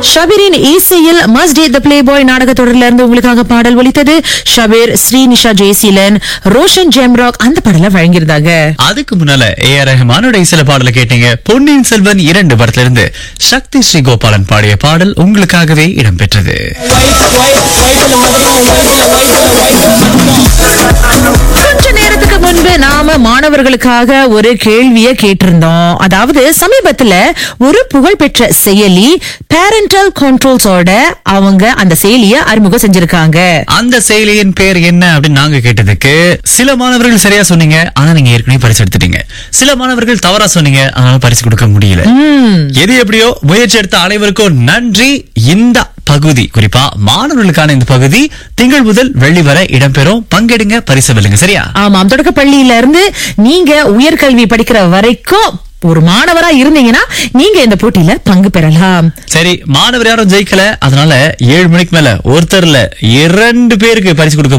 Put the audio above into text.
ஷபீரின் இசையில் must day the play boy நாடக தொடர்ல இருந்து உங்களுக்காக பாடல் ஒலித்தது ஷபீர் ஸ்ரீனிஷா ஜெயசீலன் ரோஷன் ஜெம்ராக் அந்த பாடலை வழங்கியிருந்தாங்க அதுக்கு முன்னால ஏ ஆர் ரஹ்மானோட சில பாடலை கேட்டீங்க பொன்னியின் செல்வன் இரண்டு படத்துல இருந்து சக்தி ஸ்ரீ கோபாலன் பாடிய பாடல் உங்களுக்காகவே இடம்பெற்றது கொஞ்ச நேரத்துக்கு முன்பு நாம மாணவர்களுக்காக ஒரு கேள்வியை கேட்டிருந்தோம் அதாவது சமீபத்துல ஒரு புகழ்பெற்ற செயலி பேரண்டல் கண்ட்ரோல்ஸோட அவங்க அந்த செயலியை அறிமுகம் செஞ்சிருக்காங்க அந்த செயலியின் பேர் என்ன அப்படின்னு நாங்க கேட்டதுக்கு சில மாணவர்கள் சரியா சொன்னீங்க ஆனா நீங்க ஏற்கனவே பரிசு எடுத்துட்டீங்க சில மாணவர்கள் தவறா சொன்னீங்க அதனால பரிசு கொடுக்க முடியல எது எப்படியோ முயற்சி எடுத்த அனைவருக்கும் நன்றி இந்த பகுதி குறிப்பா மாணவர்களுக்கான இந்த பகுதி திங்கள் முதல் வெள்ளி வரை இடம்பெறும் பங்கெடுங்க பரிசு வெல்லுங்க சரியா ஆமாம் தொடக்க பள்ளியில இருந்து நீங்க உயர்கல்வி படிக்கிற வரைக்கும் ஒரு மாணவரா இருந்தீங்கன்னா நீங்க இந்த போட்டியில பங்கு பெறலாம் சரி மாணவர் யாரும் ஜெயிக்கல அதனால ஏழு மணிக்கு மேல ஒருத்தர்ல இரண்டு பேருக்கு பரிசு கொடுக்க